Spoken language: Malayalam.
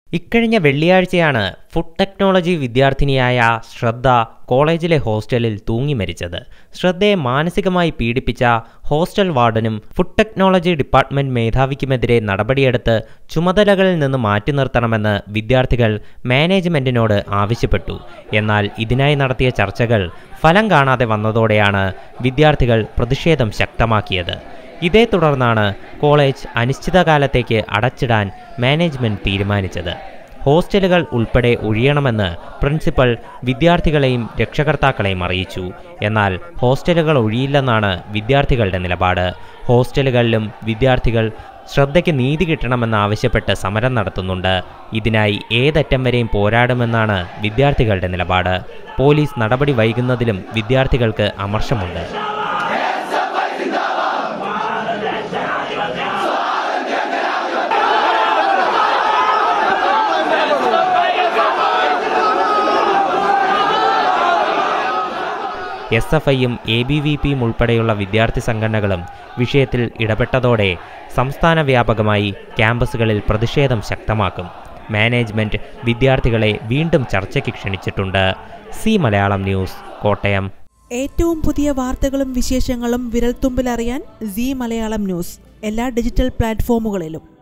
ഇക്കഴിഞ്ഞ വെള്ളിയാഴ്ചയാണ് ഫുഡ് ടെക്നോളജി വിദ്യാർത്ഥിനിയായ ശ്രദ്ധ കോളേജിലെ ഹോസ്റ്റലിൽ തൂങ്ങി മരിച്ചത് ശ്രദ്ധയെ മാനസികമായി പീഡിപ്പിച്ച ഹോസ്റ്റൽ വാർഡനും ഫുഡ് ടെക്നോളജി ഡിപ്പാർട്ട്മെന്റ് മേധാവിക്കുമെതിരെ നടപടിയെടുത്ത് ചുമതലകളിൽ നിന്ന് മാറ്റി നിർത്തണമെന്ന് വിദ്യാർത്ഥികൾ മാനേജ്മെന്റിനോട് ആവശ്യപ്പെട്ടു എന്നാൽ ഇതിനായി നടത്തിയ ചർച്ചകൾ ഫലം കാണാതെ വന്നതോടെയാണ് വിദ്യാർത്ഥികൾ പ്രതിഷേധം ശക്തമാക്കിയത് ഇതേ തുടർന്നാണ് കോളേജ് അനിശ്ചിതകാലത്തേക്ക് അടച്ചിടാൻ മാനേജ്മെന്റ് തീരുമാനിച്ചത് ഹോസ്റ്റലുകൾ ഉൾപ്പെടെ ഒഴിയണമെന്ന് പ്രിൻസിപ്പൽ വിദ്യാർത്ഥികളെയും രക്ഷകർത്താക്കളെയും അറിയിച്ചു എന്നാൽ ഹോസ്റ്റലുകൾ ഒഴിയില്ലെന്നാണ് വിദ്യാർത്ഥികളുടെ നിലപാട് ഹോസ്റ്റലുകളിലും വിദ്യാർത്ഥികൾ ശ്രദ്ധയ്ക്ക് നീതി കിട്ടണമെന്നാവശ്യപ്പെട്ട് സമരം നടത്തുന്നുണ്ട് ഇതിനായി ഏതറ്റം വരെയും പോരാടുമെന്നാണ് വിദ്യാർത്ഥികളുടെ നിലപാട് പോലീസ് നടപടി വൈകുന്നതിലും വിദ്യാർത്ഥികൾക്ക് അമർഷമുണ്ട് എസ് എഫ് ഐയും എ ബി വി പിയും ഉൾപ്പെടെയുള്ള വിദ്യാർത്ഥി സംഘടനകളും വിഷയത്തിൽ ഇടപെട്ടതോടെ സംസ്ഥാന വ്യാപകമായി ക്യാമ്പസുകളിൽ പ്രതിഷേധം ശക്തമാക്കും മാനേജ്മെന്റ് വിദ്യാർത്ഥികളെ വീണ്ടും ചർച്ചയ്ക്ക് ക്ഷണിച്ചിട്ടുണ്ട് സി മലയാളം ന്യൂസ് കോട്ടയം ഏറ്റവും പുതിയ വാർത്തകളും വിശേഷങ്ങളും വിരൽത്തുമ്പിലറിയാൻ സി മലയാളം ന്യൂസ് എല്ലാ ഡിജിറ്റൽ പ്ലാറ്റ്ഫോമുകളിലും